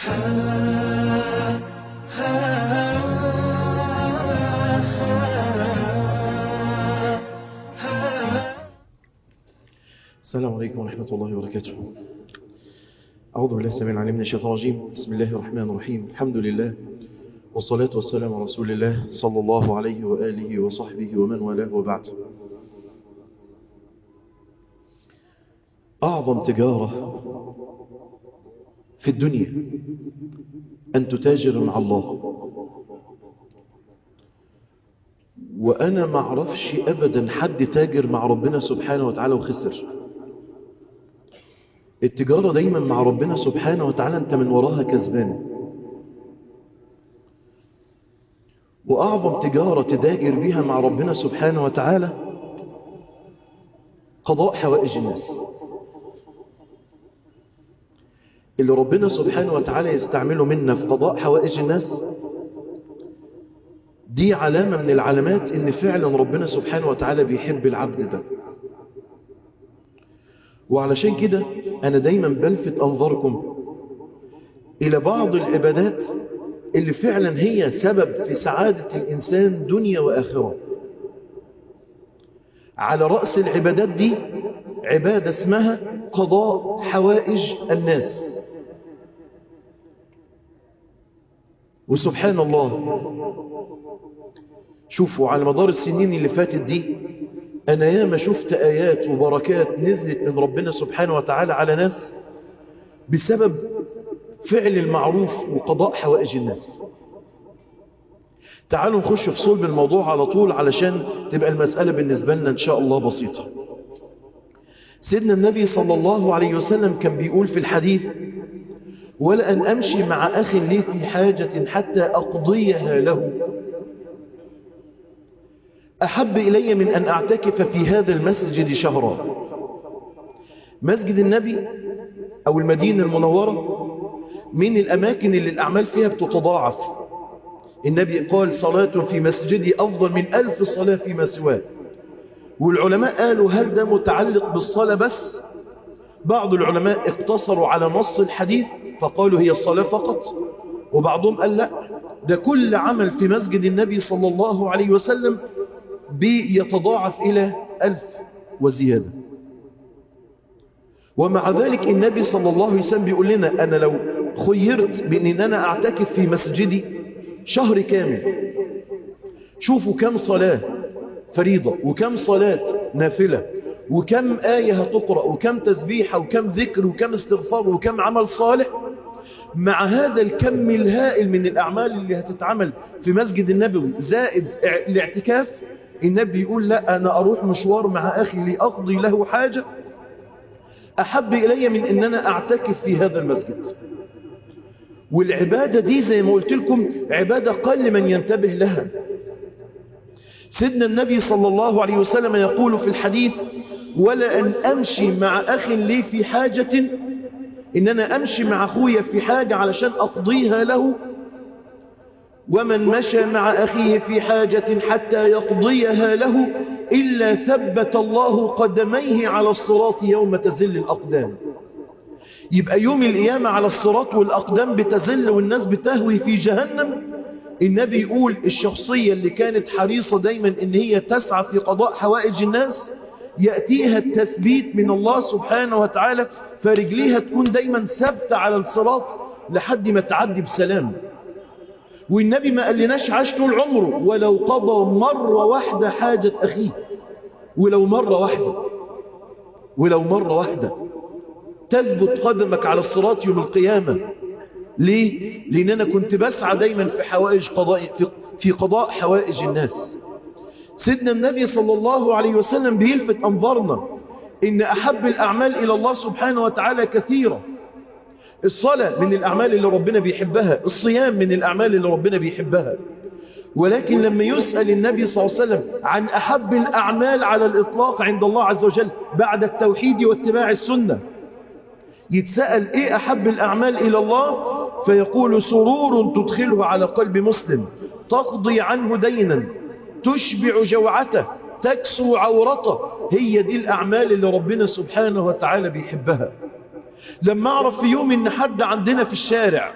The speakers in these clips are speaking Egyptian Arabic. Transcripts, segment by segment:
السلام عليكم ورحمة الله وبركاته أعوذ بالله السميع العليم من الشيطان الرجيم بسم الله الرحمن الرحيم الحمد لله والصلاة والسلام على رسول الله صلى الله عليه وآله وصحبه ومن والاه وبعد أعظم تجارة في الدنيا أن تتاجر مع الله وأنا ما اعرفش أبدا حد تاجر مع ربنا سبحانه وتعالى وخسر التجارة دايما مع ربنا سبحانه وتعالى أنت من وراها كسبان وأعظم تجارة تتاجر بها مع ربنا سبحانه وتعالى قضاء حوائج الناس اللي ربنا سبحانه وتعالى يستعمله منا في قضاء حوائج الناس دي علامة من العلامات ان فعلا ربنا سبحانه وتعالى بيحب العبد ده وعلشان كده انا دايما بلفت انظاركم الى بعض العبادات اللي فعلا هي سبب في سعادة الانسان دنيا واخرة على رأس العبادات دي عبادة اسمها قضاء حوائج الناس وسبحان الله شوفوا على مدار السنين اللي فاتت دي أنا ياما شفت آيات وبركات نزلت من ربنا سبحانه وتعالى على ناس بسبب فعل المعروف وقضاء حوائج الناس تعالوا نخش في صلب الموضوع على طول علشان تبقى المسألة بالنسبة لنا إن شاء الله بسيطة سيدنا النبي صلى الله عليه وسلم كان بيقول في الحديث ولا أن أمشي مع أخ لي في حاجة حتى أقضيها له أحب إلي من أن أعتكف في هذا المسجد شهرا مسجد النبي أو المدينة المنورة من الأماكن اللي الأعمال فيها بتتضاعف النبي قال صلاة في مسجدي أفضل من ألف صلاة فيما سواه والعلماء قالوا هل ده متعلق بالصلاة بس بعض العلماء اقتصروا على نص الحديث فقالوا هي الصلاة فقط وبعضهم قال لا ده كل عمل في مسجد النبي صلى الله عليه وسلم بيتضاعف إلى ألف وزيادة ومع ذلك النبي صلى الله عليه وسلم بيقول لنا أنا لو خيرت بأن أنا أعتكف في مسجدي شهر كامل شوفوا كم صلاة فريضة وكم صلاة نافلة وكم آية هتقرأ وكم تسبيحة وكم ذكر وكم استغفار وكم عمل صالح مع هذا الكم الهائل من الأعمال اللي هتتعمل في مسجد النبوي زائد الاعتكاف النبي يقول لا أنا أروح مشوار مع أخي لأقضي له حاجة أحب إلي من أن أنا أعتكف في هذا المسجد والعبادة دي زي ما قلت لكم عبادة قل من ينتبه لها سيدنا النبي صلى الله عليه وسلم يقول في الحديث ولا أن أمشي مع أخ لي في حاجة إن أنا أمشي مع أخويا في حاجة علشان أقضيها له ومن مشى مع أخيه في حاجة حتى يقضيها له إلا ثبت الله قدميه على الصراط يوم تزل الأقدام يبقى يوم القيامة على الصراط والأقدام بتزل والناس بتهوي في جهنم النبي يقول الشخصية اللي كانت حريصة دايما ان هي تسعى في قضاء حوائج الناس يأتيها التثبيت من الله سبحانه وتعالى فرجليها تكون دايما ثابتة على الصراط لحد ما تعدي بسلام والنبي ما قال لناش عاش طول عمره ولو قضى مرة واحدة حاجة أخيه ولو مرة واحدة ولو مرة واحدة تثبت قدمك على الصراط يوم القيامة ليه؟ لأن أنا كنت بسعى دايما في حوائج قضاء في, في قضاء حوائج الناس سيدنا النبي صلى الله عليه وسلم بيلفت أنظارنا إن أحب الأعمال إلى الله سبحانه وتعالى كثيرة الصلاة من الأعمال اللي ربنا بيحبها الصيام من الأعمال اللي ربنا بيحبها ولكن لما يسأل النبي صلى الله عليه وسلم عن أحب الأعمال على الإطلاق عند الله عز وجل بعد التوحيد واتباع السنة يتسأل إيه أحب الأعمال إلى الله فيقول سرور تدخله على قلب مسلم تقضي عنه دينا تشبع جوعته تكسو عورته هي دي الأعمال اللي ربنا سبحانه وتعالى بيحبها لما أعرف في يوم إن حد عندنا في الشارع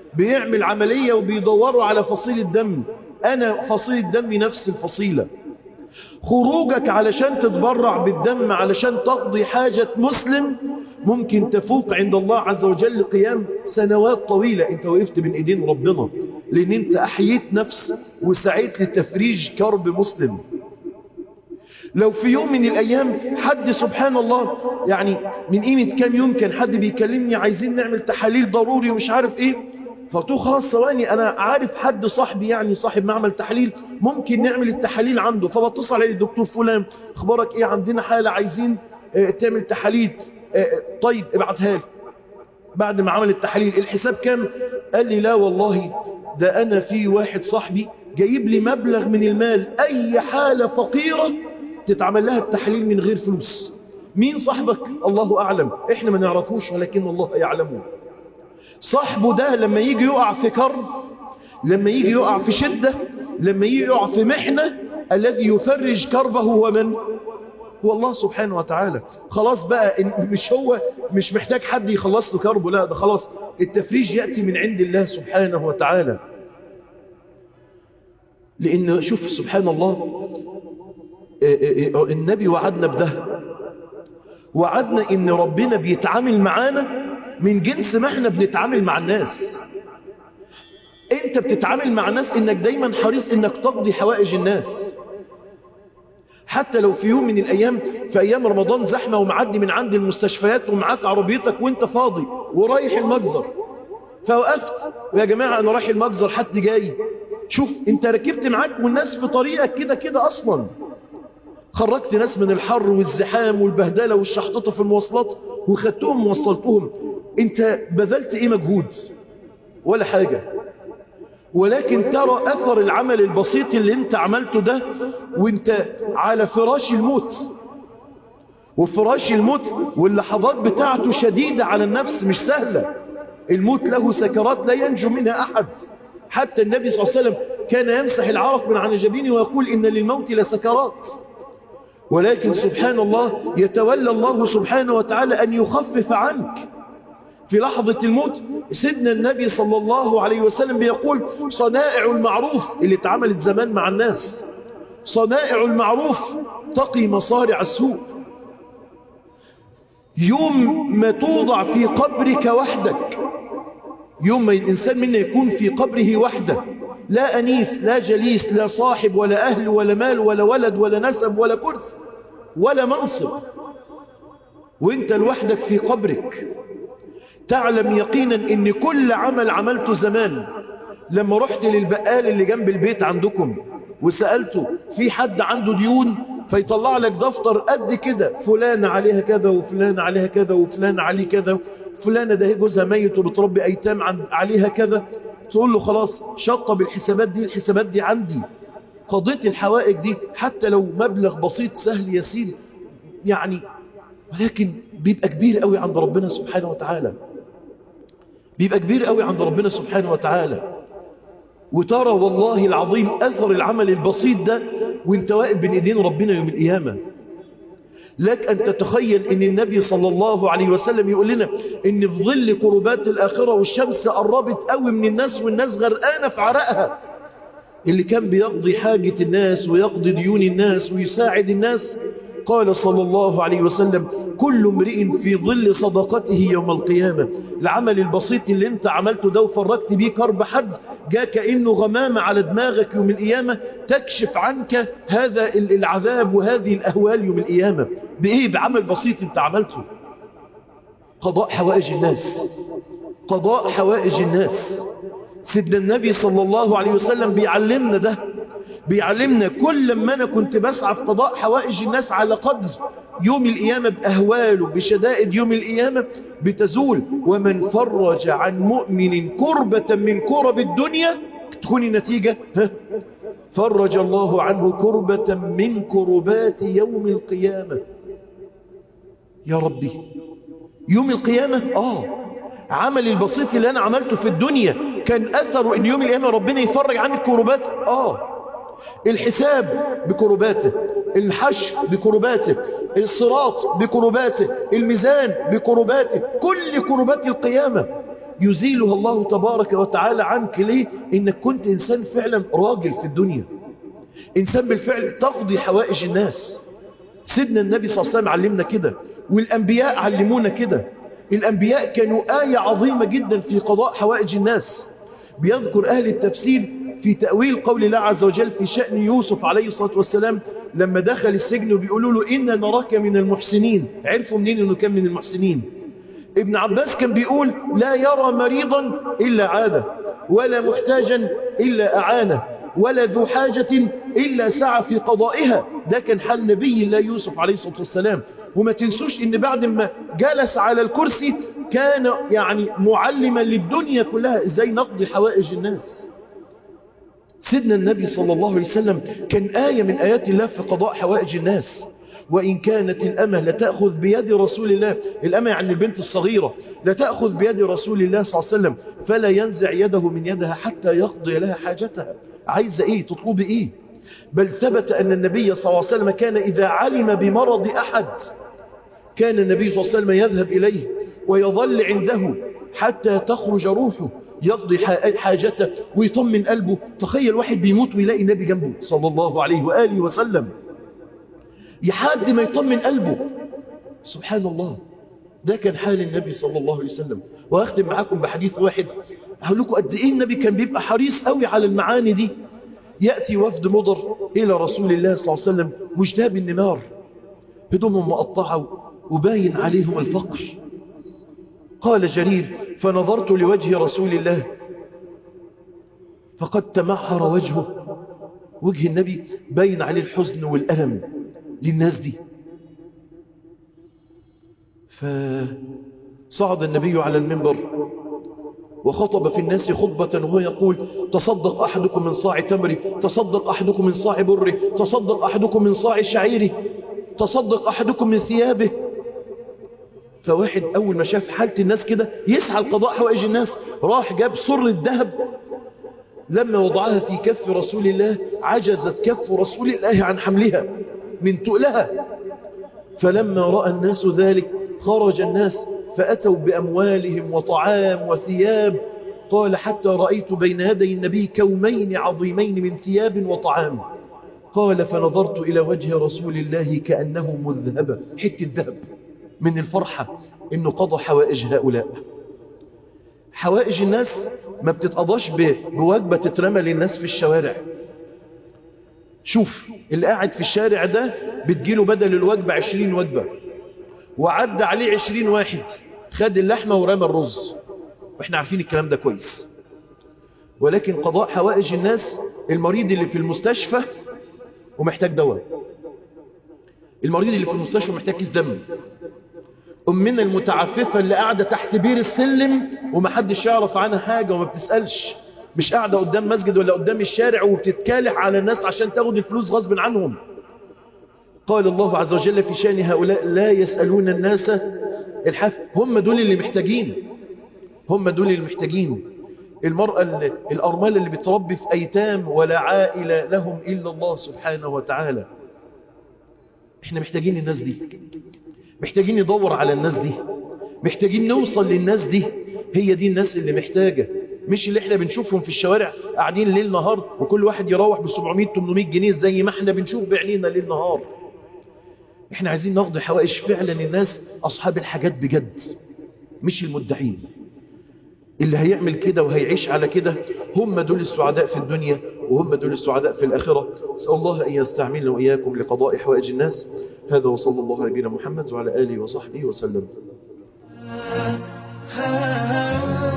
بيعمل عملية وبيدوروا على فصيل الدم أنا فصيل الدم نفس الفصيلة خروجك علشان تتبرع بالدم علشان تقضي حاجة مسلم ممكن تفوق عند الله عز وجل قيام سنوات طويلة انت وقفت بين ايدين ربنا لان انت احييت نفس وسعيت لتفريج كرب مسلم لو في يوم من الايام حد سبحان الله يعني من قيمة كام يوم كان حد بيكلمني عايزين نعمل تحاليل ضروري ومش عارف ايه فقلت له خلاص ثواني انا عارف حد صاحبي يعني صاحب معمل تحليل ممكن نعمل التحاليل عنده فبتصل عليه الدكتور فلان اخبارك ايه عندنا حالة عايزين اه تعمل تحاليل اه طيب ابعتها لي بعد ما عمل التحاليل الحساب كام قال لي لا والله ده انا في واحد صاحبي جايب لي مبلغ من المال اي حالة فقيرة تتعمل لها التحاليل من غير فلوس مين صاحبك الله اعلم احنا ما نعرفوش ولكن الله يعلمه صاحبه ده لما يجي يقع في كرب لما يجي يقع في شدة لما يجي يقع في محنة الذي يفرج كربه هو من هو الله سبحانه وتعالى خلاص بقى مش هو مش محتاج حد يخلص له كربه لا ده خلاص التفريج يأتي من عند الله سبحانه وتعالى لأن شوف سبحان الله النبي وعدنا بده وعدنا ان ربنا بيتعامل معانا من جنس ما احنا بنتعامل مع الناس انت بتتعامل مع الناس انك دايما حريص انك تقضي حوائج الناس حتى لو في يوم من الايام في ايام رمضان زحمة ومعدي من عند المستشفيات ومعاك عربيتك وانت فاضي ورايح المجزر فوقفت ويا جماعة انا رايح المجزر حد جاي شوف انت ركبت معاك والناس في طريقك كده كده اصلا خرجت ناس من الحر والزحام والبهدلة والشحططة في المواصلات وخدتهم ووصلتهم انت بذلت ايه مجهود ولا حاجة ولكن ترى اثر العمل البسيط اللي انت عملته ده وانت على فراش الموت وفراش الموت واللحظات بتاعته شديدة على النفس مش سهلة الموت له سكرات لا ينجو منها احد حتى النبي صلى الله عليه وسلم كان يمسح العرق من عن جبينه ويقول إن للموت لسكرات ولكن سبحان الله يتولى الله سبحانه وتعالى أن يخفف عنك في لحظة الموت سيدنا النبي صلى الله عليه وسلم بيقول صنائع المعروف اللي اتعملت زمان مع الناس صنائع المعروف تقي مصارع السوء يوم ما توضع في قبرك وحدك يوم ما الإنسان منا يكون في قبره وحده لا أنيس لا جليس لا صاحب ولا أهل ولا مال ولا ولد ولا نسب ولا كرث ولا منصب وانت لوحدك في قبرك تعلم يقينا ان كل عمل عملته زمان لما رحت للبقال اللي جنب البيت عندكم وسألته في حد عنده ديون فيطلع لك دفتر قد كده فلان عليها كذا وفلان عليها كذا وفلان عليه كذا فلانة ده جوزها ميت وبتربي أيتام عن عليها كذا تقول له خلاص شطب الحسابات دي الحسابات دي عندي قضيت الحوائج دي حتى لو مبلغ بسيط سهل يسير يعني ولكن بيبقى كبير قوي عند ربنا سبحانه وتعالى بيبقى كبير قوي عند ربنا سبحانه وتعالى وترى والله العظيم أثر العمل البسيط ده وانت واقف بين ايدين ربنا يوم القيامة لك أن تتخيل أن النبي صلى الله عليه وسلم يقول لنا أن في ظل قربات الآخرة والشمس قربت قوي من الناس والناس غرقانة في عرقها اللي كان بيقضي حاجة الناس ويقضي ديون الناس ويساعد الناس قال صلى الله عليه وسلم كل امرئ في ظل صدقته يوم القيامة العمل البسيط اللي انت عملته ده وفرجت بيه كرب حد جاء كأنه غمامة على دماغك يوم القيامة تكشف عنك هذا العذاب وهذه الأهوال يوم القيامة بإيه بعمل بسيط انت عملته قضاء حوائج الناس قضاء حوائج الناس سيدنا النبي صلى الله عليه وسلم بيعلمنا ده بيعلمنا كل ما أنا كنت بسعى في قضاء حوائج الناس على قدر يوم القيامة بأهواله بشدائد يوم القيامة بتزول ومن فرج عن مؤمن كربة من كرب الدنيا تكون النتيجة ها فرج الله عنه كربة من كربات يوم القيامة يا ربي يوم القيامة آه عمل البسيط اللي أنا عملته في الدنيا كان أثره إن يوم القيامة ربنا يفرج عني الكربات آه الحساب بكرباته الحشر بكرباته الصراط بكرباته الميزان بكرباته كل كربات القيامة يزيلها الله تبارك وتعالى عنك ليه إنك كنت إنسان فعلا راجل في الدنيا إنسان بالفعل تقضي حوائج الناس سيدنا النبي صلى الله عليه وسلم علمنا كده والأنبياء علمونا كده الأنبياء كانوا آية عظيمة جدا في قضاء حوائج الناس بيذكر أهل التفسير في تأويل قول الله عز وجل في شأن يوسف عليه الصلاة والسلام لما دخل السجن وبيقولوا له إنا نراك من المحسنين عرفوا منين أنه كان من المحسنين ابن عباس كان بيقول لا يرى مريضا إلا عاده ولا محتاجا إلا أعانه ولا ذو حاجة إلا سعى في قضائها ده كان حال نبي الله يوسف عليه الصلاة والسلام وما تنسوش ان بعد ما جلس على الكرسي كان يعني معلما للدنيا كلها ازاي نقضي حوائج الناس سيدنا النبي صلى الله عليه وسلم كان آية من آيات الله في قضاء حوائج الناس وإن كانت الأمة لتأخذ بيد رسول الله الأمة يعني البنت الصغيرة لتأخذ بيد رسول الله صلى الله عليه وسلم فلا ينزع يده من يدها حتى يقضي لها حاجتها عايزة إيه تطلب إيه بل ثبت أن النبي صلى الله عليه وسلم كان إذا علم بمرض أحد كان النبي صلى الله عليه وسلم يذهب إليه ويظل عنده حتى تخرج روحه يقضي حاجته ويطمن قلبه تخيل واحد بيموت ويلاقي النبي جنبه صلى الله عليه وآله وسلم يحد ما يطمن قلبه سبحان الله ده كان حال النبي صلى الله عليه وسلم وأختم معاكم بحديث واحد هقول لكم قد إيه النبي كان بيبقى حريص قوي على المعاني دي يأتي وفد مضر إلى رسول الله صلى الله عليه وسلم مجتاب النمار هدومهم مقطعة وباين عليهم الفقر قال جرير فنظرت لوجه رسول الله فقد تمحر وجهه وجه النبي باين عليه الحزن والألم للناس دي فصعد النبي على المنبر وخطب في الناس خطبة وهو يقول تصدق أحدكم من صاع تمره تصدق أحدكم من صاع بره تصدق أحدكم من صاع شعيره تصدق أحدكم من ثيابه فواحد أول ما شاف حالة الناس كده يسعى القضاء حوائج الناس راح جاب سر الذهب لما وضعها في كف رسول الله عجزت كف رسول الله عن حملها من تؤلها فلما رأى الناس ذلك خرج الناس فأتوا بأموالهم وطعام وثياب قال حتى رأيت بين يدي النبي كومين عظيمين من ثياب وطعام قال فنظرت إلى وجه رسول الله كأنه مذهبة حتة الذهب من الفرحة إنه قضى حوائج هؤلاء حوائج الناس ما بتتقضاش بوجبة تترمى للناس في الشوارع شوف اللي قاعد في الشارع ده بتجيله بدل الوجبة عشرين وجبة وعدى عليه عشرين واحد خد اللحمة ورمى الرز واحنا عارفين الكلام ده كويس ولكن قضاء حوائج الناس المريض اللي في المستشفى ومحتاج دواء المريض اللي في المستشفى محتاج كيس دم أمنا المتعففة اللي قاعدة تحت بير السلم ومحدش يعرف عنها حاجة وما بتسألش مش قاعدة قدام مسجد ولا قدام الشارع وبتتكالح على الناس عشان تاخد الفلوس غصب عنهم قال الله عز وجل في شأن هؤلاء لا يسألون الناس الحف هم دول اللي محتاجين هم دول اللي محتاجين المرأة الأرملة اللي بتربي في أيتام ولا عائلة لهم إلا الله سبحانه وتعالى احنا محتاجين الناس دي محتاجين ندور على الناس دي محتاجين نوصل للناس دي هي دي الناس اللي محتاجة مش اللي احنا بنشوفهم في الشوارع قاعدين ليل نهار وكل واحد يروح ب 700 800 جنيه زي ما احنا بنشوف بعينينا ليل نهار احنا عايزين نقضي حوائج فعلا الناس اصحاب الحاجات بجد مش المدعين اللي هيعمل كده وهيعيش على كده هم دول السعداء في الدنيا وهم دول السعداء في الآخرة أسأل الله أن يستعملنا وإياكم لقضاء حوائج الناس هذا وصلى الله على نبينا محمد وعلى آله وصحبه وسلم